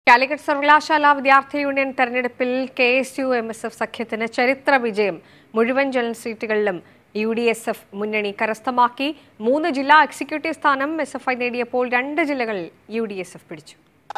കാലിക്കറ്റ് സർവകലാശാല വിദ്യാർത്ഥി യൂണിയൻ തെരഞ്ഞെടുപ്പിൽ K S U M S F സഖ്യത്തിന് ചരിത്ര വിജയം മുഴുവൻ ജനറൽ സീറ്റുകളിലും യു ഡി എസ് എഫ് മുന്നണി കരസ്ഥമാക്കി മൂന്ന് ജില്ലാ എക്സിക്യൂട്ടീവ് സ്ഥാനം എസ് എഫ് ഐ നേടിയപ്പോൾ രണ്ട് ജില്ലകളിൽ യു ഡി എസ് എഫ് പിടിച്ചു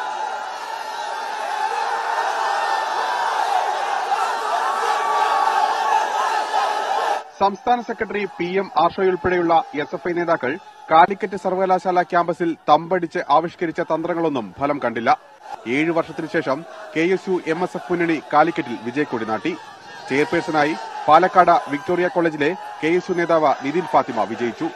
സംസ്ഥാന സെക്രട്ടറി പി എം ആഷോയുൾപ്പെടെയുള്ള എസ് എഫ് ഐ നേതാക്കൾ കാലിക്കറ്റ് സർവകലാശാല ക്യാമ്പസിൽ തമ്പടിച്ച് ആവിഷ്കരിച്ച തന്ത്രങ്ങളൊന്നും ഫലം കണ്ടില്ല ഏഴു വർഷത്തിനു ശേഷം K S U M S F മുന്നണി കാലിക്കറ്റിൽ വിജയക്കൊടി നാട്ടി ചെയർപേഴ്സണായി പാലക്കാട് വിക്ടോറിയ കോളേജിലെ കെ എസ് യു നേതാവ് നിതിൻ ഫാത്തിമ വിജയിച്ചു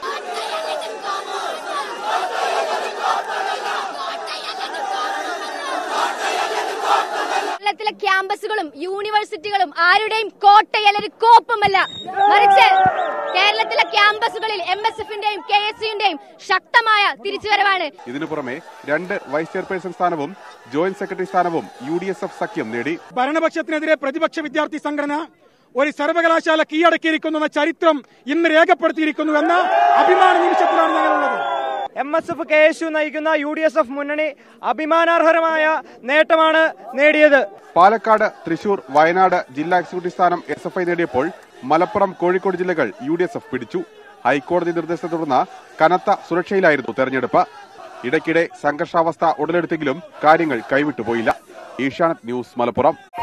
കേരളത്തിലെ ക്യാമ്പസുകളും യൂണിവേഴ്സിറ്റികളും ആരുടെയും കോട്ടയലൊരു കോപ്പുമല്ല മറിച്ച് കേരളത്തിലെ ക്യാമ്പസുകളിൽ എം എസ് എഫിന്റെയും കെ എസ് യുന്റെയും ശക്തമായ തിരിച്ചുവരവാണ് ഇതിനു പുറമെ രണ്ട് വൈസ് ചെയർപേഴ്സൺ സ്ഥാനവും ജോയിന്റ് സെക്രട്ടറി സ്ഥാനവും യു ഡി എസ് എഫ് സഖ്യം നേടി ഭരണപക്ഷത്തിനെതിരെ പ്രതിപക്ഷ വിദ്യാർത്ഥി സംഘടന ഒരു സർവകലാശാല കീഴടക്കിയിരിക്കുന്നു എന്ന ചരിത്രം ഇന്ന് രേഖപ്പെടുത്തിയിരിക്കുന്നു എന്ന അഭിമാന നിമിഷത്തിലാണ് ഞങ്ങളുള്ളത് M S F K S U നയിക്കുന്ന യു ഡി എസ് എഫ് മുന്നണി അഭിമാനാർഹമായ നേട്ടമാണ് നേടിയത് പാലക്കാട് തൃശൂർ വയനാട് ജില്ലാ എക്സിക്യൂട്ടീവ് സ്ഥാനം എസ് എഫ് ഐ നേടിയപ്പോൾ മലപ്പുറം കോഴിക്കോട് ജില്ലകൾ യു ഡി എസ് എഫ് പിടിച്ചു ഹൈക്കോടതി നിർദ്ദേശത്തെ തുടർന്ന് കനത്ത സുരക്ഷയിലായിരുന്നു തെരഞ്ഞെടുപ്പ് ഇടയ്ക്കിടെ സംഘർഷാവസ്ഥ ഉടലെടുത്തെങ്കിലും കാര്യങ്ങൾ കൈവിട്ടുപോയില്ല ഏഷ്യാനെറ്റ് ന്യൂസ് മലപ്പുറം